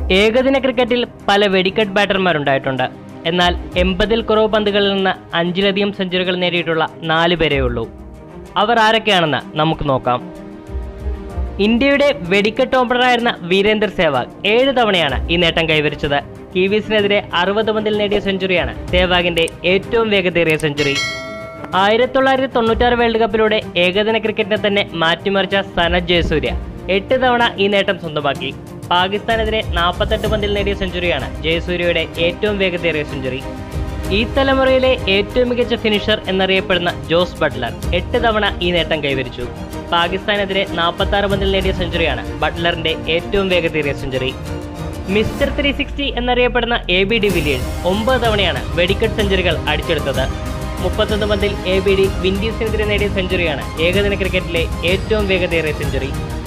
ഏകദിന ക്രിക്കറ്റിൽ പല വെടിക്കെട്ട് ബാറ്റർമാരുണ്ടായിട്ടുണ്ട് എന്നാൽ എൺപതിൽ കുറവ് പന്തുകളിൽ നിന്ന് അഞ്ചിലധികം സെഞ്ചുറികൾ നേടിയിട്ടുള്ള നാല് പേരേ ഉള്ളൂ അവർ ആരൊക്കെയാണെന്ന് നമുക്ക് നോക്കാം ഇന്ത്യയുടെ വെടിക്കെട്ട് ഓപ്പണറായിരുന്ന വീരേന്ദർ സേവാഗ് ഏഴ് തവണയാണ് ഈ നേട്ടം കൈവരിച്ചത് കിവീസിനെതിരെ അറുപത് പന്തിൽ നേടിയ സെഞ്ചുറിയാണ് സേവാഗിന്റെ ഏറ്റവും വേഗതേറിയ സെഞ്ചുറി ആയിരത്തി തൊള്ളായിരത്തി തൊണ്ണൂറ്റാറ് വേൾഡ് കപ്പിലൂടെ ഏകദിന ക്രിക്കറ്റിനെ തന്നെ മാറ്റിമറിച്ച സനത് ജയസൂര്യ എട്ട് തവണ ഈ നേട്ടം സ്വന്തമാക്കി പാകിസ്ഥാനെതിരെ നാൽപ്പത്തെട്ട് പന്തിൽ നേടിയ സെഞ്ചുറിയാണ് ജയസൂര്യയുടെ ഏറ്റവും വേഗതേറിയ സെഞ്ചുറി ഈ തലമുറയിലെ ഏറ്റവും മികച്ച ഫിനിഷർ എന്നറിയപ്പെടുന്ന ജോസ് ബട്ട്ലർ എട്ട് തവണ ഈ നേട്ടം കൈവരിച്ചു പാകിസ്ഥാനെതിരെ നാൽപ്പത്തി ആറ് പന്തിൽ നേടിയ സെഞ്ചുറിയാണ് ബട്ട്ലറിന്റെ ഏറ്റവും വേഗതേറിയ സെഞ്ചുറി മിസ്റ്റർ ത്രീ സിക്സ്റ്റി എന്നറിയപ്പെടുന്ന എ ബി ഡി വില്ലിയേഴ്സ് ഒമ്പത് തവണയാണ് വെടിക്കെട്ട് സെഞ്ചുറികൾ അടിച്ചെടുത്തത് മുപ്പത്തൊന്ന് പന്തിൽ എ ബി ഡി വിൻഡീസിനെതിരെ നേടിയ സെഞ്ചുറിയാണ് ഏകദിന ക്രിക്കറ്റിലെ ഏറ്റവും വേഗതയേറിയ സെഞ്ചുറി